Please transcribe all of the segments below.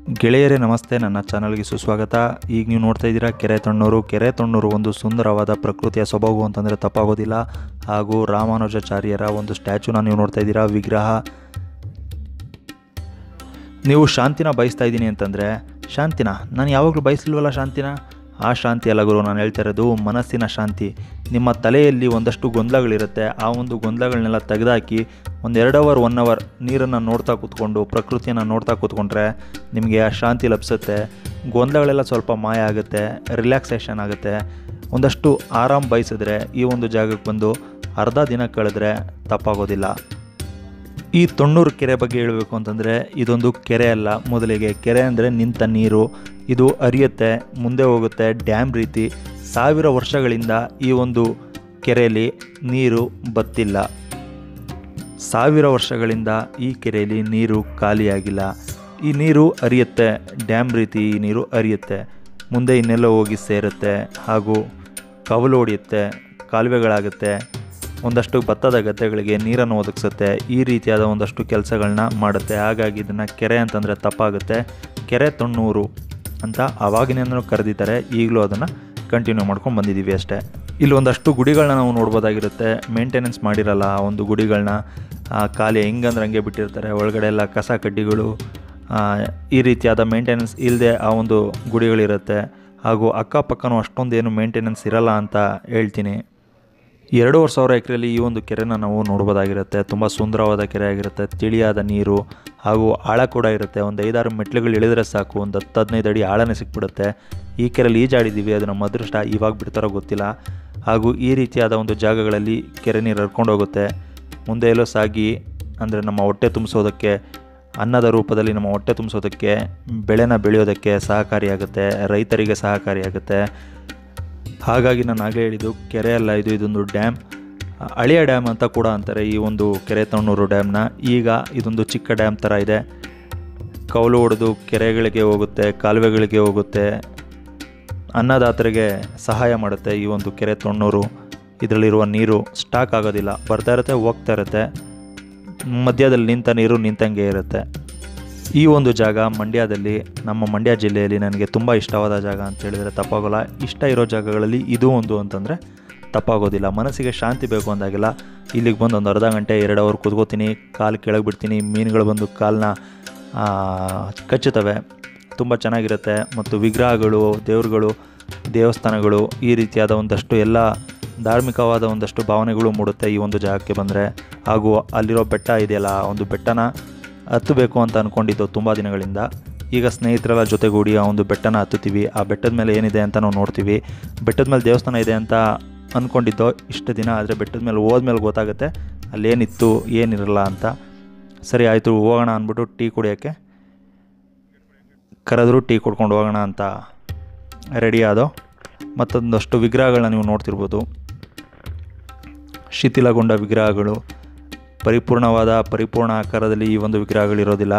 ಗೆಳೆಯರೇ ನಮಸ್ತೆ ನನ್ನ ಚಾನಲ್ಗೆ ಸುಸ್ವಾಗತ ಈಗ ನೀವು ನೋಡ್ತಾ ಇದ್ದೀರಾ ಕೆರೆ ತಣ್ಣೂರು ಕೆರೆ ತಣ್ಣೂರು ಒಂದು ಸುಂದರವಾದ ಪ್ರಕೃತಿಯ ಸೊಬಗು ಅಂತಂದರೆ ತಪ್ಪಾಗೋದಿಲ್ಲ ಹಾಗೂ ರಾಮಾನುಜಾಚಾರ್ಯರ ಒಂದು ಸ್ಟ್ಯಾಚುನ ನೀವು ನೋಡ್ತಾ ಇದ್ದೀರಾ ವಿಗ್ರಹ ನೀವು ಶಾಂತಿನ ಬಯಸ್ತಾ ಇದ್ದೀನಿ ಅಂತಂದರೆ ಶಾಂತಿನ ನಾನು ಯಾವಾಗಲೂ ಬಯಸಲ್ವಲ್ಲ ಶಾಂತಿನ ಆ ಶಾಂತಿ ಅಲ್ಲ ಗುರು ನಾನು ಹೇಳ್ತಾ ಇರೋದು ಮನಸ್ಸಿನ ಶಾಂತಿ ನಿಮ್ಮ ತಲೆಯಲ್ಲಿ ಒಂದಷ್ಟು ಗೊಂದಲಗಳಿರುತ್ತೆ ಆ ಒಂದು ಗೊಂದಲಗಳನ್ನೆಲ್ಲ ತೆಗೆದಾಕಿ ಒಂದು ಎರಡು ಅವರ್ ಒನ್ ಅವರ್ ನೀರನ್ನು ನೋಡ್ತಾ ಕೂತ್ಕೊಂಡು ಪ್ರಕೃತಿಯನ್ನು ನೋಡ್ತಾ ಕೂತ್ಕೊಂಡ್ರೆ ನಿಮಗೆ ಆ ಶಾಂತಿ ಲಭಿಸುತ್ತೆ ಗೊಂದಲಗಳೆಲ್ಲ ಸ್ವಲ್ಪ ಮಾಯ ಆಗುತ್ತೆ ರಿಲ್ಯಾಕ್ಸೇಷನ್ ಆಗುತ್ತೆ ಒಂದಷ್ಟು ಆರಾಮ್ ಬಯಸಿದ್ರೆ ಈ ಒಂದು ಜಾಗಕ್ಕೆ ಬಂದು ಅರ್ಧ ದಿನ ಕಳೆದ್ರೆ ತಪ್ಪಾಗೋದಿಲ್ಲ ಈ ತೊಣ್ಣೂರು ಕೆರೆ ಬಗ್ಗೆ ಹೇಳಬೇಕು ಅಂತಂದರೆ ಇದೊಂದು ಕೆರೆ ಅಲ್ಲ ಮೊದಲಿಗೆ ಕೆರೆ ಅಂದರೆ ನಿಂತ ನೀರು ಇದು ಹರಿಯುತ್ತೆ ಮುಂದೆ ಹೋಗುತ್ತೆ ಡ್ಯಾಮ್ ರೀತಿ ಸಾವಿರ ವರ್ಷಗಳಿಂದ ಈ ಒಂದು ಕೆರೆಯಲ್ಲಿ ನೀರು ಬತ್ತಿಲ್ಲ ಸಾವಿರ ವರ್ಷಗಳಿಂದ ಈ ಕೆರೆಯಲ್ಲಿ ನೀರು ಖಾಲಿಯಾಗಿಲ್ಲ ಈ ನೀರು ಹರಿಯುತ್ತೆ ಡ್ಯಾಮ್ ರೀತಿ ಈ ನೀರು ಹರಿಯುತ್ತೆ ಮುಂದೆ ಇನ್ನೆಲ್ಲ ಹೋಗಿ ಸೇರುತ್ತೆ ಹಾಗೂ ಕವಲು ಹೊಡೆಯುತ್ತೆ ಕಾಲುವೆಗಳಾಗುತ್ತೆ ಒಂದಷ್ಟು ಭತ್ತದ ಗದ್ದೆಗಳಿಗೆ ನೀರನ್ನು ಒದಗಿಸುತ್ತೆ ಈ ರೀತಿಯಾದ ಒಂದಷ್ಟು ಕೆಲಸಗಳನ್ನ ಮಾಡುತ್ತೆ ಹಾಗಾಗಿ ಇದನ್ನು ಕೆರೆ ಅಂತಂದರೆ ತಪ್ಪಾಗುತ್ತೆ ಕೆರೆ ತೊಣ್ಣೂರು ಅಂತ ಆವಾಗಿನಿಂದನೂ ಕರೆದಿದ್ದಾರೆ ಈಗಲೂ ಅದನ್ನು ಕಂಟಿನ್ಯೂ ಮಾಡ್ಕೊಂಡು ಬಂದಿದ್ದೀವಿ ಅಷ್ಟೇ ಇಲ್ಲಿ ಒಂದಷ್ಟು ಗುಡಿಗಳನ್ನ ನಾವು ನೋಡ್ಬೋದಾಗಿರುತ್ತೆ ಮೇಂಟೆನೆನ್ಸ್ ಮಾಡಿರಲ್ಲ ಆ ಒಂದು ಗುಡಿಗಳನ್ನ ಖಾಲಿ ಹೆಂಗಂದ್ರೆ ಹಂಗೆ ಬಿಟ್ಟಿರ್ತಾರೆ ಒಳಗಡೆ ಎಲ್ಲ ಕಸ ಕಡ್ಡಿಗಳು ಆ, ಈ ರೀತಿಯಾದ ಮೇಂಟೆನೆನ್ಸ್ ಇಲ್ಲದೆ ಆ ಒಂದು ಗುಡಿಗಳಿರುತ್ತೆ ಹಾಗೂ ಅಕ್ಕಪಕ್ಕನೂ ಅಷ್ಟೊಂದು ಏನು ಮೇಂಟೆನೆನ್ಸ್ ಇರಲ್ಲ ಅಂತ ಹೇಳ್ತೀನಿ ಎರಡೂವರೆ ಸಾವಿರ ಎಕರೆಯಲ್ಲಿ ಈ ಒಂದು ಕೆರೆನ ನಾವು ನೋಡ್ಬೋದಾಗಿರುತ್ತೆ ತುಂಬ ಸುಂದರವಾದ ಕೆರೆ ಆಗಿರುತ್ತೆ ತಿಳಿಯಾದ ನೀರು ಹಾಗೂ ಆಳ ಕೂಡ ಇರುತ್ತೆ ಒಂದು ಐದಾರು ಮೆಟ್ಲುಗಳು ಇಳಿದ್ರೆ ಸಾಕು ಒಂದು ಹತ್ತು ಹದಿನೈದು ಅಡಿ ಆಳನೇ ಸಿಕ್ಬಿಡುತ್ತೆ ಈ ಕೆರೆಯಲ್ಲಿ ಈಜಾಡಿದ್ದೀವಿ ಅದು ನಮ್ಮ ಅದೃಷ್ಟ ಇವಾಗ ಬಿಡ್ತಾರೋ ಗೊತ್ತಿಲ್ಲ ಹಾಗೂ ಈ ರೀತಿಯಾದ ಒಂದು ಜಾಗಗಳಲ್ಲಿ ಕೆರೆ ನೀರು ಹರ್ಕೊಂಡು ಹೋಗುತ್ತೆ ಮುಂದೆ ಎಲ್ಲೋ ಸಾಗಿ ಅಂದರೆ ನಮ್ಮ ಹೊಟ್ಟೆ ತುಂಬಿಸೋದಕ್ಕೆ ಅನ್ನದ ರೂಪದಲ್ಲಿ ನಮ್ಮ ಹೊಟ್ಟೆ ತುಂಬಿಸೋದಕ್ಕೆ ಬೆಳೆನ ಬೆಳೆಯೋದಕ್ಕೆ ಸಹಕಾರಿಯಾಗುತ್ತೆ ರೈತರಿಗೆ ಸಹಕಾರಿಯಾಗುತ್ತೆ ಹಾಗಾಗಿ ನಾನು ಆಗಲೇ ಹೇಳಿದ್ದು ಕೆರೆ ಅಲ್ಲ ಇದು ಇದೊಂದು ಡ್ಯಾಮ್ ಹಳೆಯ ಡ್ಯಾಮ್ ಅಂತ ಕೂಡ ಅಂತಾರೆ ಈ ಒಂದು ಕೆರೆ ತಣ್ಣೂರು ಡ್ಯಾಮ್ನ ಈಗ ಇದೊಂದು ಚಿಕ್ಕ ಡ್ಯಾಮ್ ಥರ ಇದೆ ಕೌಲು ಹೊಡೆದು ಕೆರೆಗಳಿಗೆ ಹೋಗುತ್ತೆ ಕಾಲುವೆಗಳಿಗೆ ಹೋಗುತ್ತೆ ಅನ್ನದಾತರಿಗೆ ಸಹಾಯ ಮಾಡುತ್ತೆ ಈ ಒಂದು ಕೆರೆ ತೊಣ್ಣೂರು ಇದರಲ್ಲಿರುವ ನೀರು ಸ್ಟಾಕ್ ಆಗೋದಿಲ್ಲ ಬರ್ತಾ ಇರುತ್ತೆ ಹೋಗ್ತಾ ಇರುತ್ತೆ ಮಧ್ಯದಲ್ಲಿ ನಿಂತ ನೀರು ನಿಂತಂಗೆ ಇರುತ್ತೆ ಈ ಒಂದು ಜಾಗ ಮಂಡ್ಯದಲ್ಲಿ ನಮ್ಮ ಮಂಡ್ಯ ಜಿಲ್ಲೆಯಲ್ಲಿ ನನಗೆ ತುಂಬ ಇಷ್ಟವಾದ ಜಾಗ ಅಂತ ಹೇಳಿದರೆ ತಪ್ಪಾಗೋಲ್ಲ ಇಷ್ಟ ಇರೋ ಜಾಗಗಳಲ್ಲಿ ಇದು ಒಂದು ಅಂತಂದರೆ ತಪ್ಪಾಗೋದಿಲ್ಲ ಮನಸ್ಸಿಗೆ ಶಾಂತಿ ಬೇಕು ಅಂದಾಗೆಲ್ಲ ಇಲ್ಲಿಗೆ ಬಂದು ಒಂದು ಅರ್ಧ ಗಂಟೆ ಎರಡು ಅವರ್ ಕುತ್ಕೋತೀನಿ ಕಾಲು ಕೆಳಗೆ ಬಿಡ್ತೀನಿ ಮೀನುಗಳು ಬಂದು ಕಾಲನ್ನ ಕಚ್ಚುತ್ತವೆ ತುಂಬ ಚೆನ್ನಾಗಿರುತ್ತೆ ಮತ್ತು ವಿಗ್ರಹಗಳು ದೇವರುಗಳು ದೇವಸ್ಥಾನಗಳು ಈ ರೀತಿಯಾದ ಒಂದಷ್ಟು ಎಲ್ಲ ಧಾರ್ಮಿಕವಾದ ಒಂದಷ್ಟು ಭಾವನೆಗಳು ಮೂಡುತ್ತೆ ಈ ಒಂದು ಜಾಗಕ್ಕೆ ಬಂದರೆ ಹಾಗೂ ಅಲ್ಲಿರೋ ಬೆಟ್ಟ ಇದೆಯಲ್ಲ ಆ ಒಂದು ಬೆಟ್ಟನ ಹತ್ತಬೇಕು ಅಂತ ಅಂದ್ಕೊಂಡಿದ್ದು ತುಂಬ ದಿನಗಳಿಂದ ಈಗ ಸ್ನೇಹಿತರೆಲ್ಲ ಜೊತೆಗೂಡಿ ಆ ಒಂದು ಬೆಟ್ಟನ ಹತ್ತುತ್ತೀವಿ ಆ ಬೆಟ್ಟದ ಮೇಲೆ ಏನಿದೆ ಅಂತ ನಾವು ನೋಡ್ತೀವಿ ಬೆಟ್ಟದ ಮೇಲೆ ದೇವಸ್ಥಾನ ಇದೆ ಅಂತ ಅಂದ್ಕೊಂಡಿದ್ದೋ ಇಷ್ಟು ದಿನ ಆದರೆ ಬೆಟ್ಟದ ಮೇಲೆ ಹೋದ್ಮೇಲೆ ಗೊತ್ತಾಗುತ್ತೆ ಅಲ್ಲೇನಿತ್ತು ಏನಿರಲ್ಲ ಅಂತ ಸರಿ ಆಯಿತು ಹೋಗೋಣ ಅಂದ್ಬಿಟ್ಟು ಟೀ ಕುಡಿಯೋಕ್ಕೆ ಕರೆದ್ರು ಟೀ ಕುಡ್ಕೊಂಡು ಹೋಗೋಣ ಅಂತ ರೆಡಿ ಆದೋ ಮತ್ತೊಂದಷ್ಟು ವಿಗ್ರಹಗಳನ್ನ ನೀವು ನೋಡ್ತಿರ್ಬೋದು ಶಿಥಿಲಗೊಂಡ ವಿಗ್ರಹಗಳು ಪರಿಪೂರ್ಣವಾದ ಪರಿಪೂರ್ಣ ಆಕಾರದಲ್ಲಿ ಈ ಒಂದು ವಿಗ್ರಹಗಳಿರೋದಿಲ್ಲ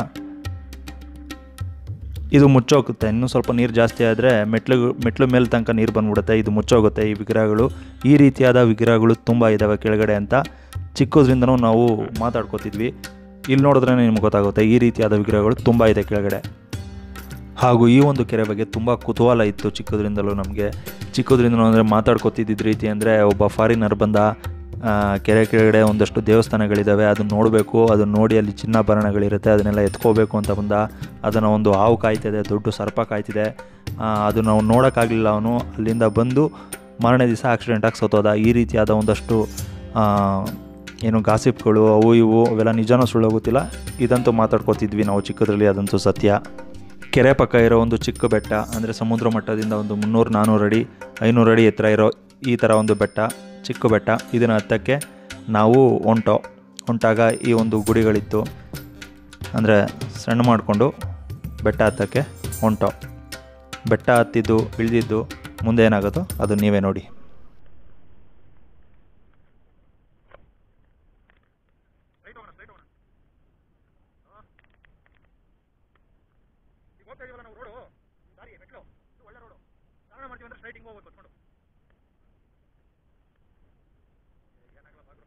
ಇದು ಮುಚ್ಚೋಗುತ್ತೆ ಇನ್ನೂ ಸ್ವಲ್ಪ ನೀರು ಜಾಸ್ತಿ ಆದರೆ ಮೆಟ್ಲು ಮೆಟ್ಲು ಮೇಲೆ ತನಕ ನೀರು ಬಂದ್ಬಿಡುತ್ತೆ ಇದು ಮುಚ್ಚೋಗುತ್ತೆ ಈ ವಿಗ್ರಹಗಳು ಈ ರೀತಿಯಾದ ವಿಗ್ರಹಗಳು ತುಂಬ ಇದ್ದಾವೆ ಕೆಳಗಡೆ ಅಂತ ಚಿಕ್ಕದ್ರಿಂದನೂ ನಾವು ಮಾತಾಡ್ಕೋತಿದ್ವಿ ಇಲ್ಲಿ ನೋಡಿದ್ರೆ ನಿಮ್ಗೆ ಗೊತ್ತಾಗುತ್ತೆ ಈ ರೀತಿಯಾದ ವಿಗ್ರಹಗಳು ತುಂಬ ಇದೆ ಕೆಳಗಡೆ ಹಾಗೂ ಈ ಒಂದು ಕೆರೆ ಬಗ್ಗೆ ತುಂಬ ಕುತೂಹಲ ಇತ್ತು ಚಿಕ್ಕದ್ರಿಂದಲೂ ನಮಗೆ ಚಿಕ್ಕದ್ರಿಂದಲೂ ಅಂದರೆ ಮಾತಾಡ್ಕೊತಿದ್ದಿದ್ದ ರೀತಿ ಅಂದರೆ ಒಬ್ಬ ಫಾರಿನರ್ ಬಂದ ಆ, ಕೆರೆ ಕೆಳಗಡೆ ಒಂದಷ್ಟು ದೇವಸ್ಥಾನಗಳಿದ್ದಾವೆ ಅದನ್ನ ನೋಡಬೇಕು ಅದನ್ನ ನೋಡಿ ಅಲ್ಲಿ ಚಿನ್ನಾಭರಣಗಳಿರುತ್ತೆ ಅದನ್ನೆಲ್ಲ ಎತ್ಕೋಬೇಕು ಅಂತ ಬಂದ ಅದನ್ನು ಒಂದು ಹಾವು ಕಾಯ್ತಿದೆ ದೊಡ್ಡ ಸರ್ಪ ಕಾಯ್ತಿದೆ ಆ, ಅದು ನಾವು ನೋಡೋಕ್ಕಾಗಲಿಲ್ಲ ಅವನು ಅಲ್ಲಿಂದ ಬಂದು ಮಾರನೇ ದಿವಸ ಆಕ್ಸಿಡೆಂಟಾಗಿ ಸತ್ತೋದ ಈ ರೀತಿಯಾದ ಒಂದಷ್ಟು ಆ, ಏನು ಗಾಸಿಪ್ಗಳು ಅವು ಇವು ಅವೆಲ್ಲ ನಿಜನೋ ಸುಳ್ಳೋ ಗೊತ್ತಿಲ್ಲ ಇದಂತೂ ಮಾತಾಡ್ಕೊತಿದ್ವಿ ನಾವು ಚಿಕ್ಕದ್ರಲ್ಲಿ ಅದಂತೂ ಸತ್ಯ ಕೆರೆ ಪಕ್ಕ ಇರೋ ಒಂದು ಚಿಕ್ಕ ಬೆಟ್ಟ ಅಂದರೆ ಸಮುದ್ರ ಮಟ್ಟದಿಂದ ಒಂದು ಮುನ್ನೂರು ನಾನ್ನೂರು ಅಡಿ ಐನೂರು ಅಡಿ ಎತ್ತರ ಇರೋ ಈ ಥರ ಒಂದು ಬೆಟ್ಟ ಚಿಕ್ಕ ಬೆಟ್ಟ ಇದನ್ನು ಹತ್ತಕ್ಕೆ ನಾವು ಹೊಂಟೋ ಹೊಂಟಾಗ ಈ ಒಂದು ಗುಡಿಗಳಿತ್ತು ಅಂದರೆ ಸಣ್ಣ ಮಾಡಿಕೊಂಡು ಬೆಟ್ಟ ಹತ್ತಕ್ಕೆ ಹೊಂಟೋ ಬೆಟ್ಟ ಹತ್ತಿದ್ದು ಇಳಿದಿದ್ದು ಮುಂದೆ ಏನಾಗುತ್ತೋ ಅದು ನೀವೇ ನೋಡಿ ಈಗ ಹೋಗ್ತಾ ಇದೀವಲ್ಲ ನಾವು ರೋಡು ದಾರಿ ಮೆಟ್ಲು ಇದು ಒಳ್ಳೆ ರೋಡು ಸ್ನಾನ ಮಾಡ್ತೀವಿ ಅಂದ್ರೆ ಸ್ಟ್ರೈಟ್ ಹಿಂಗೆ ಹೋಗ್ಬೇಕು ಹೊತ್ಕೊಂಡು ಏನಾಗಲ್ಲ ಬಾಗ್ರು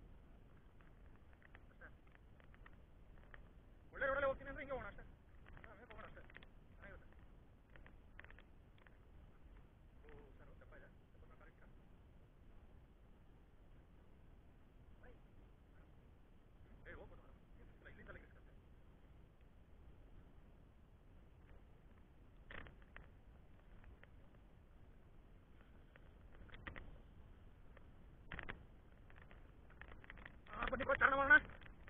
ಅಷ್ಟೇ ಒಳ್ಳೆ ರೋಡಲ್ಲೇ ಹೋಗ್ತೀನಿ ಅಂದ್ರೆ ಹಿಂಗೆ ಹೋಗೋಣ ಅಷ್ಟೇ ಬನ್ನಿ ಬ್ರೋ ಚಾರಣ ಮಾಡೋಣ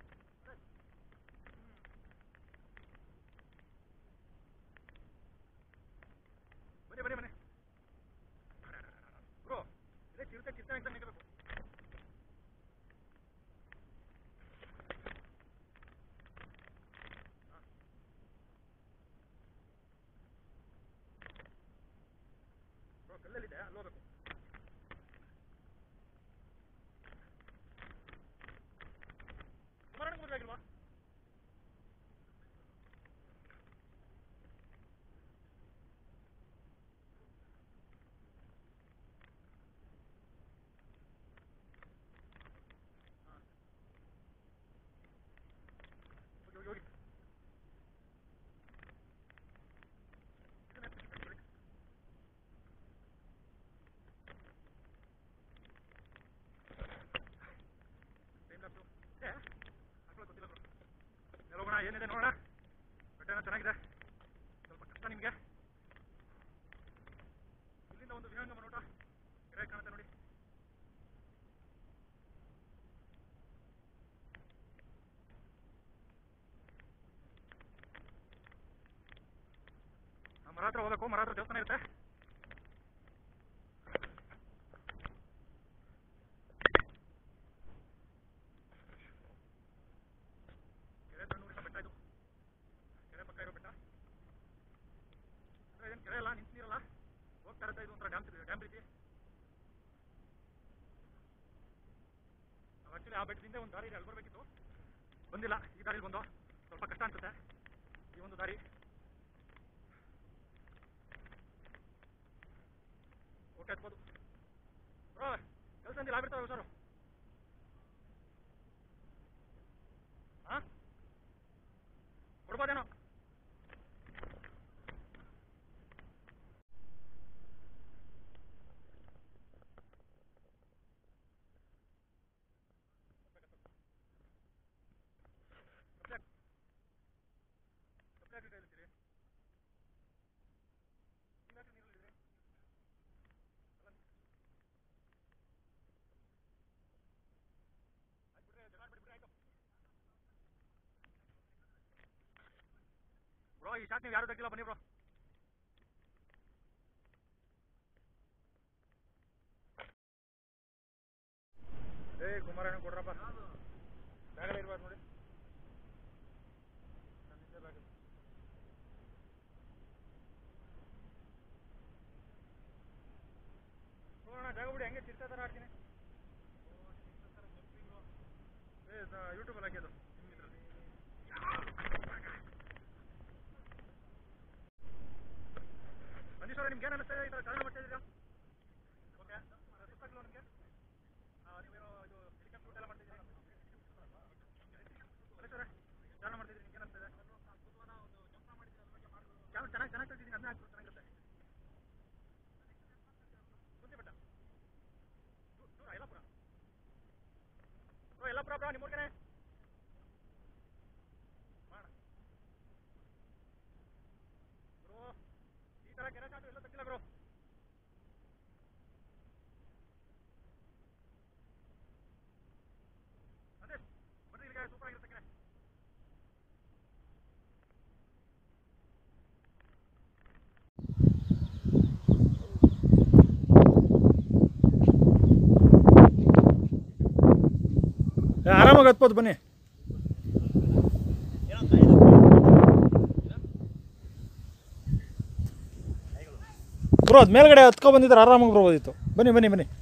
ಬನ್ನಿ ಬನ್ನಿ ಬನ್ನಿ ಬ್ರೋ ಇದೇ ಚಿರತೆ ಚಿರತೆ ಎಕ್ಸಾಮ್ ನಿಂತಿರ್ಬೇಕು ಬ್ರೋ ಕಲ್ಲಲ್ಲಿದೆ ಅಲ್ಲಿ ಹೋಗ್ಬೇಕು ಕುಮಾರಣ್ಣ ಮದುವೆ ಆಗಿಲ್ವಾ ಹೋಗಿ ಹೋಗಿ ಹೋಗಿ ಟೈಮ್ ಲಾಪ್ಸು ಏ ಹಾಕೊಳ್ಳೋದು ಗೊತ್ತಿಲ್ಲ ಬ್ರೋ ಎಲ್ಲ ಹೋಗೋಣ ಏನಿದೆ ನೋಡೋಣ ಬೆಟ್ಟ ಏನೋ ಚೆನ್ನಾಗಿದೆ ಸ್ವಲ್ಪ ಕಷ್ಟ ನಿಮಗೆ ಇಲ್ಲಿಂದ ಒಂದು ವಿಹಂಗಮ ನೋಟ ಕೆರೆ ಕಾಣುತ್ತೆ ನೋಡಿ ಆ ಮರ ಹತ್ರ ಹೋಗ್ಬೇಕು ಮರ ಹತ್ರ ದೇವಸ್ಥಾನ ಇರುತ್ತೆ ಕೆರೆ ತಣ್ಣೂರಿನ ಬೆಟ್ಟ ಇದು ಕೆರೆ ಪಕ್ಕ ಇರೋ ಬೆಟ್ಟ ಅಂದ್ರೆ ಏನು ಕೆರೆ ಅಲ್ಲ ನಿಂತು ನೀರಲ್ಲ ಹೋಗ್ತಾ ಇರುತ್ತೆ ಇದು ಒಂಥರ ಡ್ಯಾಮ್ ಡ್ಯಾಮ್ ರೀತಿ ನಾವು ಆಕ್ಚುಲಿ ಆ ಬೆಟ್ಟದಿಂದ ಒಂದು ದಾರಿ ಇದೆ ಅಲ್ಲಿ ಬರಬೇಕಿತ್ತು ಬಂದಿಲ್ಲ ಈ ದಾರಿಲಿ ಬಂದು ಸ್ವಲ್ಪ ಕಷ್ಟ ಅನ್ಸುತ್ತೆ ಈ ಒಂದು ದಾರಿ ಓಕೆ ಹತ್ಬೋದು ಬ್ರೋ ಕೆಲಸ ಅಂದಿಲ್ಲ ಆಗ್ಬಿಡ್ತಾವೆ ಹುಷಾರು ಹಾಂ ಕೊಡ್ಬೋದೇನೋ ಬ್ರೋ ಈ ಶಾಟ್ ನೀವು ಯಾರು ತೆಗಿಲ್ಲ ಬನ್ನಿ ಬ್ರೋ ಏ ಕುಮಾರಣ್ಣ ಕೊಡ್ರಪ್ಪ ಬ್ಯಾಗಲ್ಲಿ ಇರ್ಬಾರ್ದು ನೋಡಿ ನನ್ನಿಂದ ಬ್ಯಾಗ್ ಇದೆ. ನೋಡೋಣ ಜಾಗ ಬಿಡಿ ಹಂಗೆ ಚಿರ್ತಾ ಥರ ಆಡ್ತೀನಿ ಏ ಯೂಟ್ಯೂಬಲ್ಲಿ ಹಾಕಿದ್ದು ನಿಮ್ಮ ಇದ್ರಲ್ಲಿ ಮನೀಶ್ವರ ನಿಮ್ಗೆ ಏನು ಅನಿಸ್ತದೆ ಈ ಥರ ಚಾಲನೆ ಮಾಡ್ತಾ ಇದ್ದೀರಾ ಓಕೆ ಸುತ್ತಾಗಿಲ್ಲ ನಿಮಗೆ ನೀವೇನೋ ಇದು ಹೆಲಿಕಾಪ್ಟರ್ ಊಟ ಎಲ್ಲ ಮಾಡ್ತಿದ್ದೀರಾ ಮನೀಶ್ವರ ಚಾಲನೆ ಮಾಡ್ತಿದ್ದೀರಿ ನಿಮ್ಗೆ ಏನು ಅನಿಸ್ತದೆ ಚಾಲ ಚೆನ್ನಾಗಿ ಚೆನ್ನಾಗಿ ಕಲ್ತಿದ್ದೀನಿ ಅದನ್ನೇ ಹಾಕ್ಬಿಟ್ಟು ಚೆನ್ನಾಗಿರುತ್ತೆ ಕುಂತಿ ಬೆಟ್ಟ ದೂ- ದೂರ ಯಲ್ಲಾಪುರ ಬ್ರೋ ಯಲ್ಲಾಪುರ ಬ್ರೋ ನಿಮ್ಮೂರ್ಗೇನೆ ಮಾಡೋಣ ಬ್ರೋ ಈ ಥರ ಕೆರೆ ಚಾಟು ಎಲ್ಲ ತಗ್ಗಿಲ್ಲ ಬ್ರೋ ಸಂದೇಶ್ ಬನ್ರಿ ಇಲ್ಲಿಗೆ ಸೂಪರ್ ಆಗಿರುತ್ತೆ ಕೆರೆ ಆರಾಮಾಗಿ ಹತ್ಬೋದು ಬನ್ನಿ ಬ್ರೋ ಅದು ಮೇಲ್ಗಡೆ ಹತ್ಕೊ ಬಂದಿದ್ರೆ ಆರಾಮಾಗಿ ಬರ್ಬೋದಿತ್ತು ಬನ್ನಿ ಬನ್ನಿ ಬನ್ನಿ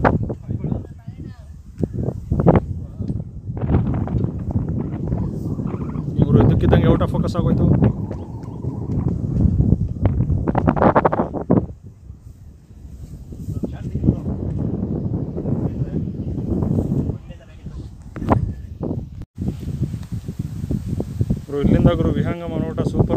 ಇವರು ಇದಕ್ಕಿದ್ದಂಗೆ ಔಟ್ ಆಫ್ ಫೋಕಸ್ ಆಗೋಯ್ತು ಬ್ರೋ ಇಲ್ಲಿಂದ ಗುರು ವಿಹಂಗಮ ನೋಟ ಸೂಪರ್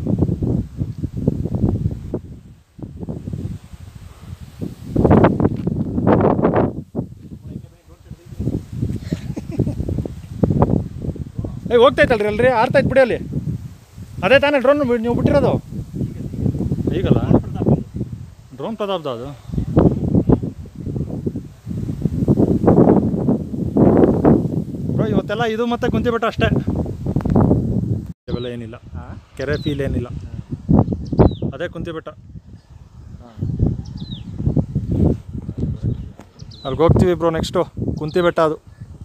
ಏ ಹೋಗ್ತೈತಲ್ರಿ ಅಲ್ರಿ ಆರ್ತೈತೆ ಬಿಡಿ ಅಲ್ಲಿ ಅದೇ ತಾನೇ ಡ್ರೋನ್ ನೀವು ಬಿಟ್ಟಿರೋದು ಈಗಲ್ಲ ಡ್ರೋನ್ ಪ್ರತಾಪ್ದ ಅದು ಮತ್ತೆಲ್ಲ ಇದು ಮತ್ತೆ ಕುಂತಿ ಬೆಟ್ಟ ಅಷ್ಟೇ ಇವೆಲ್ಲ ಏನಿಲ್ಲ ಕೆರೆ ಫೀಲ್ ಏನಿಲ್ಲ ಅದೇ ಕುಂತಿ ಬೆಟ್ಟ ಅಲ್ಲಿಗೆ ಹೋಗ್ತೀವಿ ಬ್ರೋ ನೆಕ್ಸ್ಟು ಕುಂತಿ ಬೆಟ್ಟ ಅದು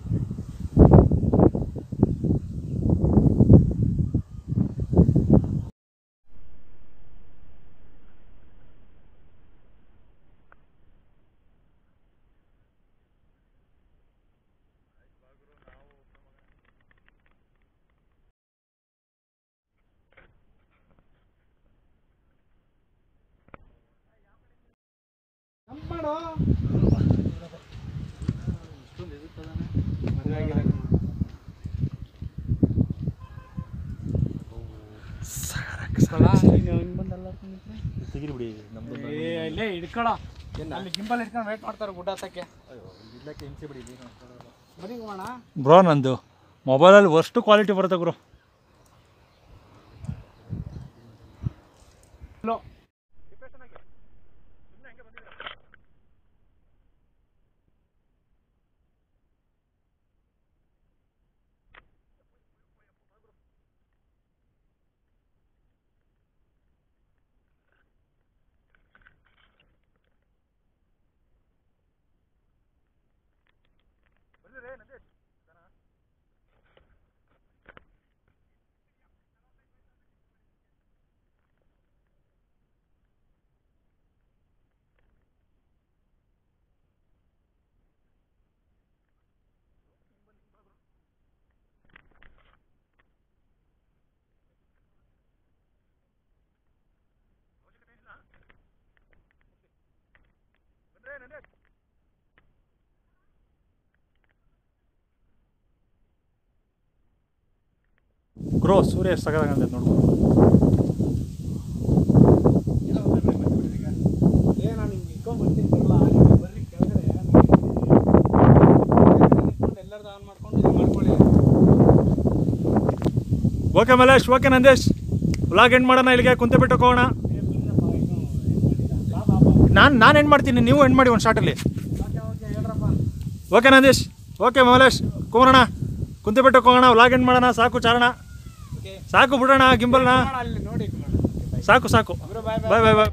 ತೆಗಿರಿ ನಮ್ದು ಇಲ್ಲೇ ಹಿಡ್ಕೊಳ ಅಲ್ಲಿ ಗಿಂಬಲ್ ಹಿಡ್ಕೊಂಡು ವೇಟ್ ಮಾಡ್ತಾರೆ ಗುಡ್ಡ ಹತ್ತಕ್ಕೆ ಬರೀ ಹೋಗೋಣ ಬ್ರೋ ನಂದು ಮೊಬೈಲಲ್ಲಿ ಅಷ್ಟು ಕ್ವಾಲಿಟಿ ಬರುತ್ತೆ ಗುರು ಲೋ ಬ್ರೋ ಸೂರ್ಯ ಎಷ್ಟು ಸಗದಾಗಂತ ನೋಡ್ಬೋದು ಏ ನಾನು ಹಿಂಗೆ ಇಟ್ಕೊಂಡ್ ಬರ್ತೀನಿ ಬರಲ್ಲ ನೀವು ಬರ್ರಿ ಕೆಳಗಡೆ ಎಲ್ಲರದ್ದು ಆನ್ ಮಾಡ್ಕೊಂಡು ಇದು ಮಾಡ್ಕೊಳ್ಳಿ okay Malesh okay Nandesh vlog end ಮಾಡೋಣ ಇಲ್ಲಿಗೆ ಕುಂತೆ ಬಿಟ್ಟು ಹೋಗೋಣ ಏ, ಬನ್ರಪ್ಪ, ಇನ್ನೂ ಇದು ಮಾಡಿಲ್ಲ. ಬಾ, ಬಾ, ಬಾ. ನಾನು ನಾನು ಎಂಡ್ ಮಾಡ್ತೀನಿ ನೀವು ಎಂಡ್ ಮಾಡಿ ಒಂದು ಶಾರ್ಟಲ್ಲಿ ಓಕೆ ಓಕೆ ಹೇಳ್ರಪ್ಪ ಓಕೆ ನಂದೇಶ್ ಓಕೆ ಮಲೇಶ್ ಕುಮಾರಣ್ಣ ಕುಂತೆ ಬಿಟ್ಟು ಹೋಗೋಣ ವ್ಲಾಗ್ ಎಂಡ್ ಮಾಡೋಣ ಸಾಕು ಚಾರಣ ಓಕೆ ಸಾಕು ಬಿಡೋಣ ಗಿಂಬಲ್ನ ಮಾಡೋಣ ಅಲ್ಲಿ ನೋಡಿ ಮಾಡೋಣ. Okay, bye. ಸಾಕು ಸಾಕು ಗುರು ಬಾಯ್ ಬಾಯ್ ಬಾಯ್ ಬಾಯ್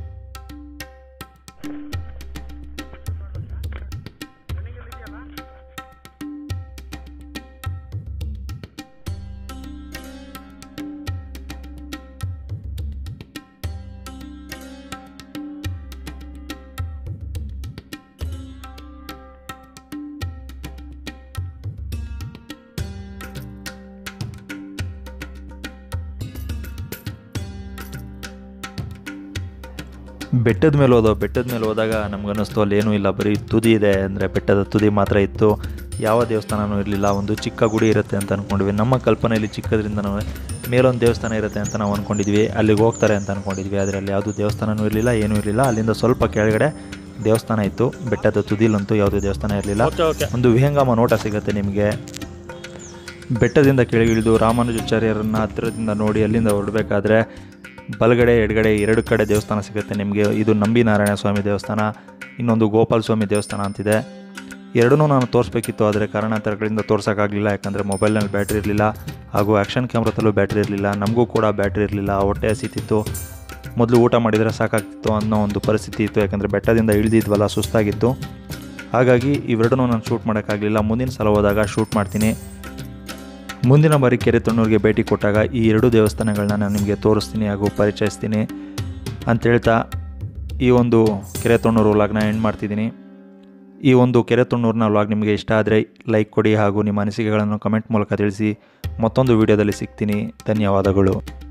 ಬೆಟ್ಟದ ಮೇಲೆ ಹೋದೋ ಬೆಟ್ಟದ ಮೇಲೆ ಹೋದಾಗ ನಮ್ಗನ್ನಿಸ್ತು ಅಲ್ಲಿ ಏನೂ ಇಲ್ಲ ಬರೀ ತುದಿ ಇದೆ ಅಂದರೆ ಬೆಟ್ಟದ ತುದಿ ಮಾತ್ರ ಇತ್ತು ಯಾವ ದೇವಸ್ಥಾನನೂ ಇರಲಿಲ್ಲ ಒಂದು ಚಿಕ್ಕ ಗುಡಿ ಇರುತ್ತೆ ಅಂತ ಅಂದ್ಕೊಂಡ್ವಿ ನಮ್ಮ ಕಲ್ಪನೆಯಲ್ಲಿ ಚಿಕ್ಕದ್ರಿಂದ ನಾವು ಮೇಲೊಂದು ದೇವಸ್ಥಾನ ಇರುತ್ತೆ ಅಂತ ನಾವು ಅಂದ್ಕೊಂಡಿದ್ವಿ ಅಲ್ಲಿಗೆ ಹೋಗ್ತಾರೆ ಅಂತ ಅಂದ್ಕೊಂಡಿದ್ವಿ ಆದರೆ ಅಲ್ಲಿ ಯಾವುದೂ ದೇವಸ್ಥಾನನೂ ಇರಲಿಲ್ಲ ಏನೂ ಇರಲಿಲ್ಲ ಅಲ್ಲಿಂದ ಸ್ವಲ್ಪ ಕೆಳಗಡೆ ದೇವಸ್ಥಾನ ಇತ್ತು ಬೆಟ್ಟದ ತುದಿಲಂತೂ ಯಾವುದೇ ದೇವಸ್ಥಾನ ಇರಲಿಲ್ಲ ಒಂದು ವಿಹಂಗಮ ನೋಟ ಸಿಗುತ್ತೆ ನಿಮಗೆ ಬೆಟ್ಟದಿಂದ ಕೆಳಗಿಳಿದು ರಾಮಾನುಜಾಚಾರ್ಯರನ್ನ ಹತ್ತಿರದಿಂದ ನೋಡಿ ಅಲ್ಲಿಂದ ಹೊರಡಬೇಕಾದ್ರೆ ಬಲಗಡೆ ಎಡಗಡೆ ಎರಡು ಕಡೆ ದೇವಸ್ಥಾನ ಸಿಗುತ್ತೆ ನಿಮಗೆ ಇದು ನಂಬಿ ನಾರಾಯಣ ಸ್ವಾಮಿ ದೇವಸ್ಥಾನ ಇನ್ನೊಂದು ಗೋಪಾಲ ಸ್ವಾಮಿ ದೇವಸ್ಥಾನ ಅಂತಿದೆ ಎರಡೂ ನಾನು ತೋರಿಸ್ಬೇಕಿತ್ತು ಆದರೆ ಕಾರಣಾಂತರಗಳಿಂದ ತೋರ್ಸೋಕ್ಕಾಗಲಿಲ್ಲ ಯಾಕಂದರೆ ಮೊಬೈಲ್ನಲ್ಲಿ ಬ್ಯಾಟ್ರಿ ಇರಲಿಲ್ಲ ಹಾಗೂ ಆ್ಯಕ್ಷನ್ ಕ್ಯಾಮ್ರಾದಲ್ಲೂ ಬ್ಯಾಟ್ರಿ ಇರಲಿಲ್ಲ ನಮಗೂ ಕೂಡ ಬ್ಯಾಟ್ರಿ ಇರಲಿಲ್ಲ ಹೊಟ್ಟೆ ಹಸಿತಿತ್ತು ಮೊದಲು ಊಟ ಮಾಡಿದರೆ ಸಾಕಾಗ್ತಿತ್ತು ಅನ್ನೋ ಒಂದು ಪರಿಸ್ಥಿತಿ ಇತ್ತು ಯಾಕಂದರೆ ಬೆಟ್ಟದಿಂದ ಇಳಿದಿದ್ವಲ್ಲ ಸುಸ್ತಾಗಿತ್ತು ಹಾಗಾಗಿ ಇವೆರಡನ್ನೂ ನಾನು ಶೂಟ್ ಮಾಡೋಕ್ಕಾಗಲಿಲ್ಲ ಮುಂದಿನ ಸಲ ಹೋದಾಗ ಶೂಟ್ ಮಾಡ್ತೀನಿ ಮುಂದಿನ ಬಾರಿ ಕೆರೆ ತೊಣ್ಣೂರಿಗೆ ಭೇಟಿ ಕೊಟ್ಟಾಗ ಈ ಎರಡೂ ದೇವಸ್ಥಾನಗಳನ್ನ ನಾನು ನಿಮಗೆ ತೋರಿಸ್ತೀನಿ ಹಾಗೂ ಪರಿಚಯಿಸ್ತೀನಿ ಅಂತ ಹೇಳ್ತಾ ಈ ಒಂದು ಕೆರೆ ತೊಣ್ಣೂರು ವ್ಲಾಗ್ನ ಎಂಡ್ ಮಾಡ್ತಿದ್ದೀನಿ ಈ ಒಂದು ಕೆರೆ ತೊಣ್ಣೂರಿನ ವ್ಲಾಗ್ ನಿಮಗೆ ಇಷ್ಟ ಆದರೆ ಲೈಕ್ ಕೊಡಿ ಹಾಗೂ ನಿಮ್ಮ ಅನಿಸಿಕೆಗಳನ್ನು ಕಮೆಂಟ್ ಮೂಲಕ ತಿಳಿಸಿ ಮತ್ತೊಂದು ವಿಡಿಯೋದಲ್ಲಿ ಸಿಗ್ತೀನಿ ಧನ್ಯವಾದಗಳು